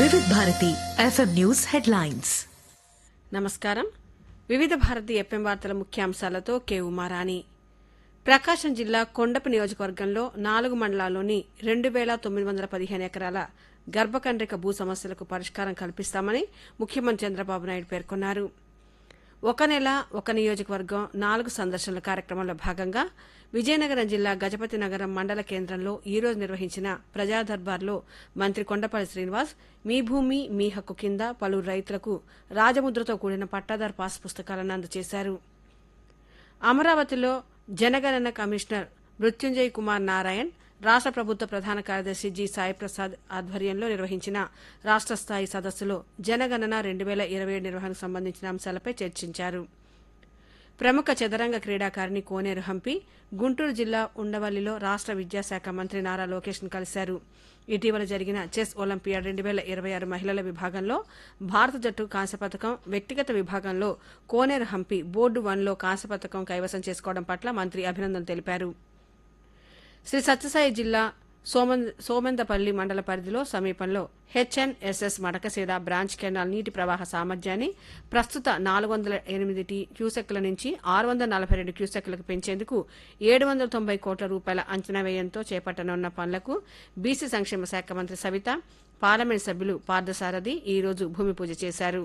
వివిధ Bharati FM news headlines నమస్కారం వివిధ భారతి ఎఫ్ఎం వార్తల ముఖ్యాంశాలతో కె ఉమారాణి ప్రకాశం జిల్లా కొండపి నియోజకవర్గంలో నాలుగు మండలాల్లోని రెండు వేల తొమ్మిది వందల పదిహేను ఎకరాల గర్భకండ్రిక భూ సమస్యలకు పరిష్కారం కల్పిస్తామని ముఖ్యమంత్రి చంద్రబాబు నాయుడు పేర్కొన్నారు ఒక నెల ఒక నియోజకవర్గం నాలుగు సందర్శనల కార్యక్రమంలో భాగంగా విజయనగరం జిల్లా గజపతి నగరం మండల కేంద్రంలో ఈ రోజు నిర్వహించిన ప్రజా దర్బార్లో మంత్రి కొండపల్లి శ్రీనివాస్ మీ భూమి మీ హక్కు కింద పలువురు రైతులకు రాజముద్రతో కూడిన పట్టాదారు పాస్ పుస్తకాలను అందజేశారు అమరావతిలో జనగణన కమిషనర్ మృత్యుంజయ్ కుమార్ నారాయణ్ రాష్ట్ర ప్రభుత్వ ప్రధాన కార్యదర్శి జి సాయి ప్రసాద్ ఆధ్వర్యంలో నిర్వహించిన రాష్ట్ర స్థాయి సదస్సులో జనగణన రెండు వేల ఇరవై ఏడు నిర్వహణకు సంబంధించిన అంశాలపై చర్చించారు ప్రముఖ చదరంగ క్రీడాకారిణి కోనేరు హంపి గుంటూరు జిల్లా ఉండవల్లిలో రాష్ట్ర విద్యాశాఖ మంత్రి నారా లోకేష్ను కలిశారు ఇటీవల జరిగిన చెస్ ఒలింపియాడ్ రెండు వేల ఇరవై ఆరు మహిళల విభాగంలో భారత జట్టు కాంస్య పథకం వ్యక్తిగత విభాగంలో కోనేరు హంపి బోర్డు వన్లో కాంస్య పథకం కైవసం చేసుకోవడం పట్ల మంత్రి అభినందనలు తెలిపారు శ్రీ సత్యసాయి జిల్లా సోమం- సోమందపల్లి మండల పరిధిలో సమీపంలో హెచ్ఎన్ఎస్ఎస్ మడకసీర బ్రాంచ్ కెనాల్ నీటి ప్రవాహ సామర్థ్యాన్ని ప్రస్తుత నాలుగు వందల ఎనిమిది టీ క్యూసెక్ల నుంచి ఆరు వందల నలభై రెండు క్యూసెక్లకు పెంచేందుకు ఏడు వందల తొంభై కోట్ల రూపాయల అంచనా వ్యయంతో చేపట్టనున్న పనులకు బీసీ సంక్షేమ శాఖ మంత్రి సవిత పార్లమెంట్ సభ్యులు పార్థసారథి ఈ రోజు భూమి పూజ చేశారు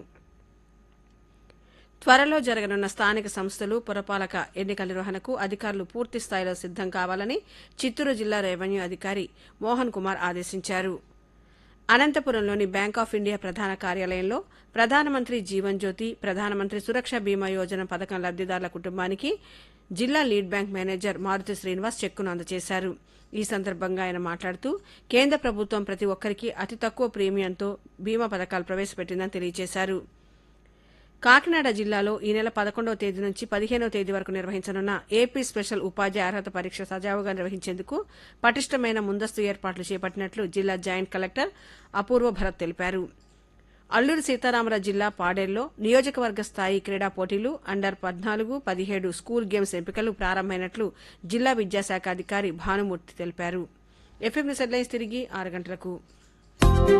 త్వరలో జరగనున్న స్థానిక సంస్థలు పురపాలక ఎన్నికల నిర్వహణకు అధికారులు పూర్తి స్థాయిలో సిద్దం కావాలని చిత్తూరు జిల్లా రెవెన్యూ అధికారి మోహన్ కుమార్ ఆదేశించారు అనంతపురంలోని బ్యాంక్ ఆఫ్ ఇండియా ప్రధాన కార్యాలయంలో ప్రధానమంత్రి జీవన్ జ్యోతి ప్రధానమంత్రి సురక్ష బీమా యోజన పథకం లబ్దిదారుల కుటుంబానికి జిల్లా lead bank manager Maruthi Srinivas చెక్కును అందజేశారు ఈ సందర్భంగా ఆయన మాట్లాడుతూ కేంద్ర ప్రభుత్వం ప్రతి ఒక్కరికి అతి తక్కువ ప్రీమియంతో బీమా పథకాలు ప్రవేశపెట్టిందని తెలియజేశారు కాకినాడ జిల్లాలో ఈ నెల పదకొండవ తేదీ నుంచి పదిహేనవ తేదీ వరకు నిర్వహించనున్న ఏపీ స్పెషల్ ఉపాధ్యాయ అర్హత పరీక్ష సజావుగా నిర్వహించేందుకు పటిష్టమైన ముందస్తు ఏర్పాట్లు చేపట్టినట్లు జిల్లా జాయింట్ కలెక్టర్ అపూర్వ భరత్ తెలిపారు అల్లూరి సీతారామరాజు జిల్లా పాడేరులో నియోజకవర్గ స్థాయి క్రీడా పోటీలు అండర్ పద్నాలుగు పదిహేడు స్కూల్ గేమ్స్ ఎంపికలు ప్రారంభమైనట్లు జిల్లా విద్యాశాఖ అధికారి భానుమూర్తి తెలిపారు ఎఫ్ఎం సెడ్లైన్స్ తిరిగి ఆరు గంటలకు